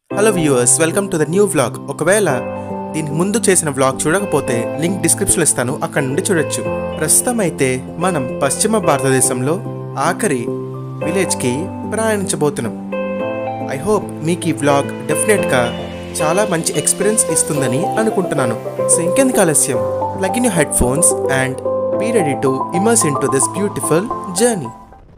hello viewers welcome to the new vlog ఒకవేళ దీనికి ముందు చేసిన వ్లాగ్ చూడకపోతే లింక్ డిస్క్రిప్షన్లో ఇస్తాను అక్కడ నుండి చూడొచ్చు ప్రస్తుతం అయితే మనం పశ్చిమ భారతదేశంలో ఆఖరి విలేజ్కి ప్రయాణించబోతున్నాం ఐ హోప్ మీకు ఈ వ్లాగ్ డెఫినెట్గా చాలా మంచి ఎక్స్పీరియన్స్ ఇస్తుందని అనుకుంటున్నాను సో ఇంకెందుకు ఆలస్యం plug in your headphones and be ready to immerse into this beautiful journey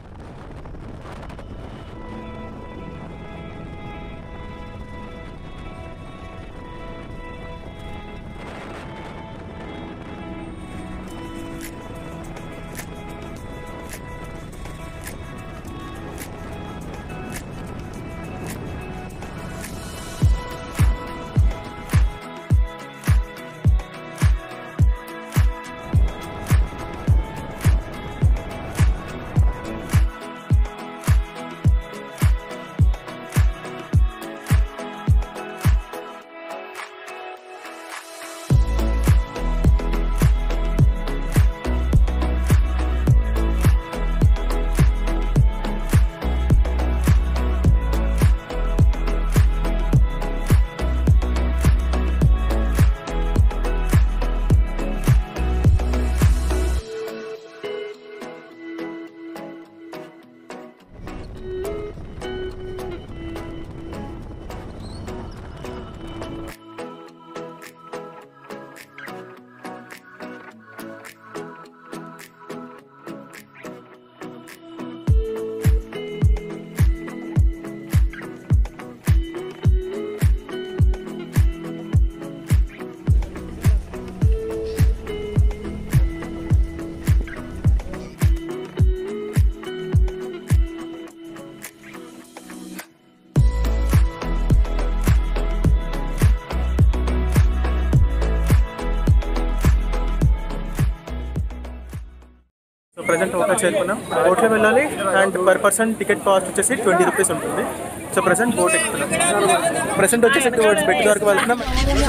so present hotel చేరుకున్నాం బోట్లో వెళ్ళాలి and per person ticket cost వచ్చేసి ట్వంటీ రూపీస్ ఉంటుంది సో ప్రజెంట్ బోట్ ఎక్కుతున్నాం ప్రజెంట్ వచ్చేసి టువర్డ్స్ బెట్ వరకు వెళ్తున్నాం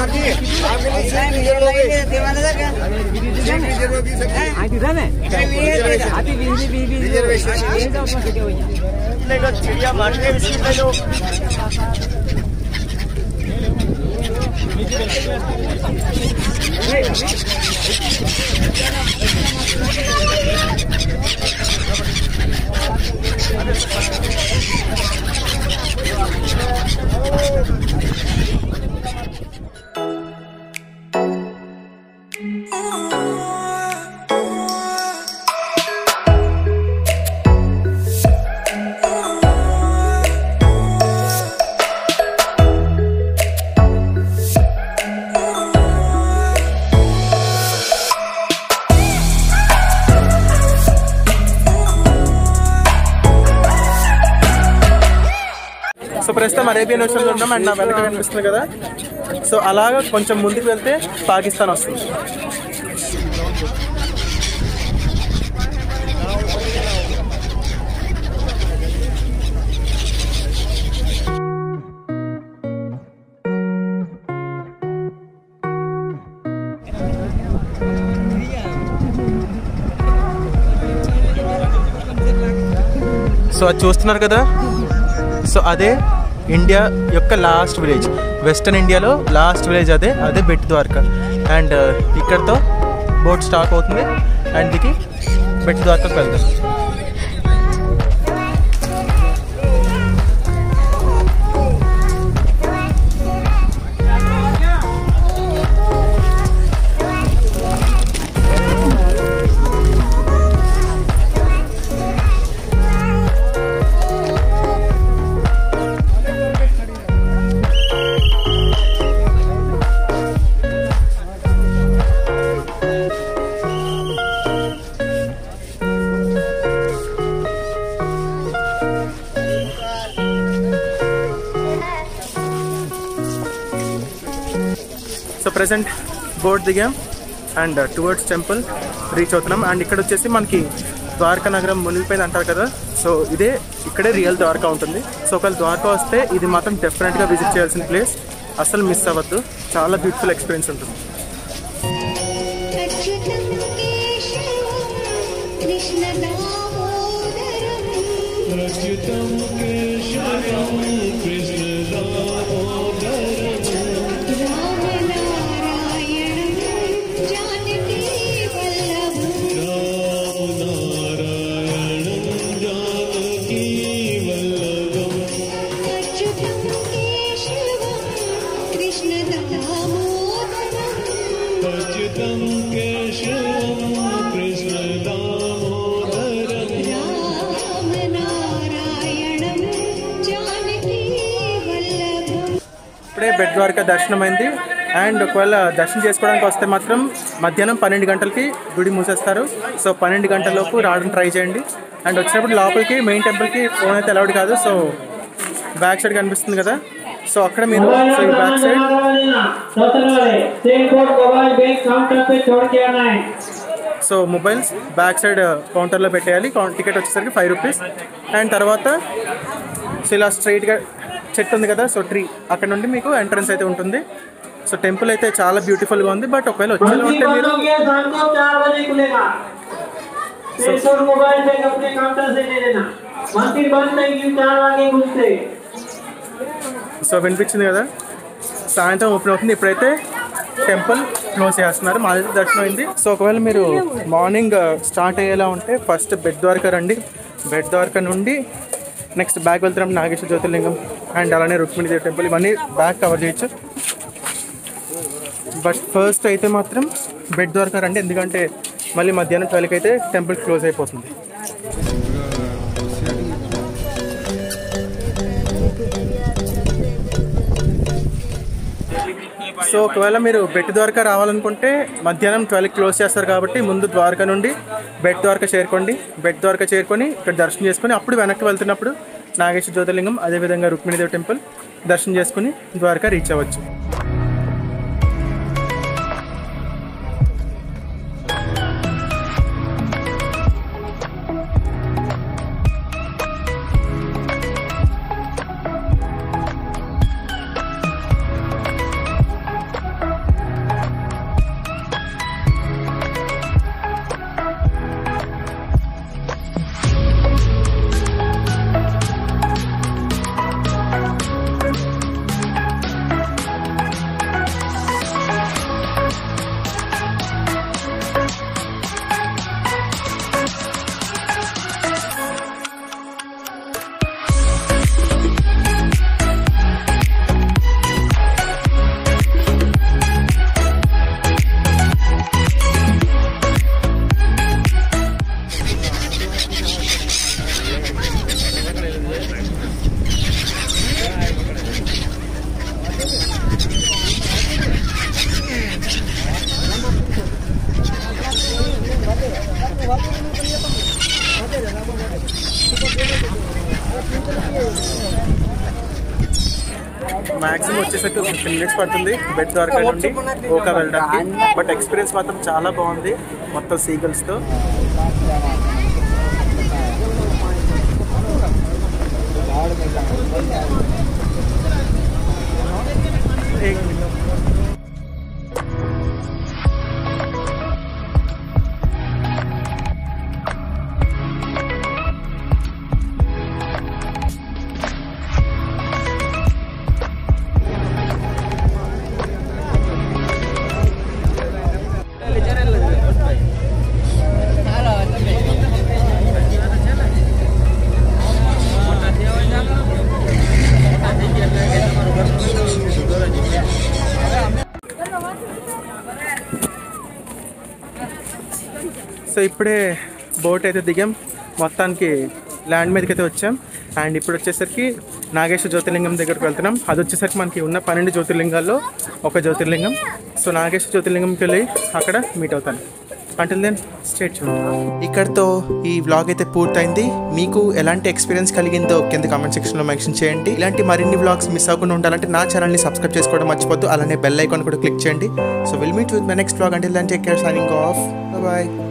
సో ప్రస్తుతం అరేబియన్ ఓషన్లో ఉన్నాం అండ్ నా వెనక కనిపిస్తుంది కదా సో అలాగా కొంచెం ముందుకు వెళ్తే పాకిస్తాన్ వస్తుంది సో అది చూస్తున్నారు కదా సో అదే ఇండియా యొక్క లాస్ట్ విలేజ్ వెస్టర్న్ ఇండియాలో లాస్ట్ విలేజ్ అదే అదే బెట్ ద్వారకా అండ్ ఇక్కడతో బోట్ స్టాప్ అవుతుంది అండ్ దిగి బెట్ ద్వారకాకి వెళ్తాం సో ప్రజెంట్ బోట్ దిగాం అండ్ టువర్డ్స్ టెంపుల్ రీచ్ అవుతున్నాం అండ్ ఇక్కడ వచ్చేసి మనకి ద్వారకా నగరం మునిగిపోయింది అంటారు కదా సో ఇదే ఇక్కడే రియల్ ద్వారకా ఉంటుంది సో ఒకవేళ ద్వారకా వస్తే ఇది మాత్రం డెఫినెట్గా విజిట్ చేయాల్సిన ప్లేస్ అసలు మిస్ అవ్వద్దు చాలా బ్యూటిఫుల్ ఎక్స్పీరియన్స్ ఉంటుంది అచ్యుతం కేశవం కృష్ణ దామోదరం అచ్యుతం కేశవం కృష్ణ तं केशवं कृष्णदामोदरम् रामनारायणं जानकी वल्लभम् ఇప్పుడే బెడ్ ద్వారకా దర్శనం అయింది అండ్ ఒకవేళ దర్శనం చేసుకోవడానికి వస్తే మాత్రం మధ్యాహ్నం పన్నెండు గంటలకి గుడి మూసేస్తారు సో పన్నెండు గంటలలోపు రావడం ట్రై చేయండి అండ్ వచ్చినప్పుడు లోపలికి మెయిన్ టెంపుల్కి ఫోన్ అయితే అలౌడ్ కాదు సో బ్యాక్ సైడ్ కనిపిస్తుంది కదా సో అక్కడ మీరు సో ఈ back side code mobile bank counter पे छोड़ के आना है సో మొబైల్స్ బ్యాక్ సైడ్ కౌంటర్లో పెట్టేయాలి కౌం- టికెట్ వచ్చేసరికి ఫైవ్ రూపీస్ అండ్ తర్వాత సో ఇలా స్ట్రైట్గా చెట్టు ఉంది కదా సో ట్రీ అక్కడ నుండి మీకు ఎంట్రన్స్ అయితే ఉంటుంది సో టెంపుల్ అయితే చాలా బ్యూటిఫుల్గా ఉంది బట్ ఒకవేళ వచ్చేలా मंदिर ఉంటే बंद మీరు हो गया शाम को चार बजे खुलेगा पेट और मोबाइल बैंक अपने काउंटर से ले लेना मंदिर बंद नहीं क्यों चार बजे खुलते సో వినిపించింది కదా సాయంత్రం ఓపెన్ అవుతుంది ఇప్పుడైతే టెంపుల్ క్లోజ్ చేస్తున్నారు మా దగ్గర దర్శనం అయింది సో ఒకవేళ మీరు మార్నింగ్ స్టార్ట్ అయ్యేలా ఉంటే ఫస్ట్ బెడ్ ద్వారకా రండి బెడ్ ద్వారకా నుండి నెక్స్ట్ బ్యాక్ వెళ్తున్నాం నాగేశ్వర జ్యోతిర్లింగం అండ్ అలానే రుక్మిణిదేవి టెంపుల్ ఇవన్నీ బ్యాక్ కవర్ చేయొచ్చు బట్ ఫస్ట్ అయితే మాత్రం బెడ్ ద్వారకా రండి ఎందుకంటే మళ్ళీ మధ్యాహ్నం ట్వెల్వ్కి అయితే టెంపుల్ క్లోజ్ అయిపోతుంది సో ఒకవేళ మీరు బెట్ ద్వారకా రావాలనుకుంటే మధ్యాహ్నం ట్వెల్వ్ క్లోజ్ చేస్తారు కాబట్టి ముందు ద్వారకా నుండి బెట్ ద్వారకా చేరుకోండి బెట్ ద్వారకా చేరుకొని ఇక్కడ దర్శనం చేసుకొని అప్పుడు వెనక్కి వెళ్తున్నప్పుడు నాగేశ్వర జ్యోతిర్లింగం అదేవిధంగా రుక్మిణిదేవి టెంపుల్ దర్శనం చేసుకుని ద్వారకా రీచ్ అవ్వచ్చు మాక్సిమం వచ్చేసరికి ఒక ఫిఫ్టీన్ మినిట్స్ పడుతుంది బెడ్ ద్వారకా నుండి ఓకా వెళ్ళడానికి బట్ ఎక్స్పీరియన్స్ మాత్రం చాలా బాగుంది మొత్తం సీగల్స్తో సో ఇప్పుడే బోట్ అయితే దిగాం మొత్తానికి ల్యాండ్ మీదకి అయితే వచ్చాం అండ్ ఇప్పుడు వచ్చేసరికి నాగేశ్వర జ్యోతిర్లింగం దగ్గరకు వెళ్తున్నాం అది వచ్చేసరికి మనకి ఉన్న పన్నెండు జ్యోతిర్లింగాల్లో ఒక జ్యోతిర్లింగం సో నాగేశ్వర జ్యోతిర్లింగంకి వెళ్ళి అక్కడ మీట్ అవుతాను అంటిల్ దెన్ స్టేట్ ఇక్కడతో ఈ వ్లాగ్ అయితే పూర్తయింది మీకు ఎలాంటి ఎక్స్పీరియన్స్ కలిగిందో కింద కామెంట్ సెక్షన్లో మెన్షన్ చేయండి ఇలాంటి మరిన్ని వ్లాగ్స్ మిస్ అవ్వకుండా ఉండాలంటే నా ఛానల్ని సబ్స్క్రైబ్ చేసుకోవడం మర్చిపోద్దు అలానే బెల్ ఐకాన్ కూడా క్లిక్ చేయండి so will meet with my next vlog until then take care signing off bye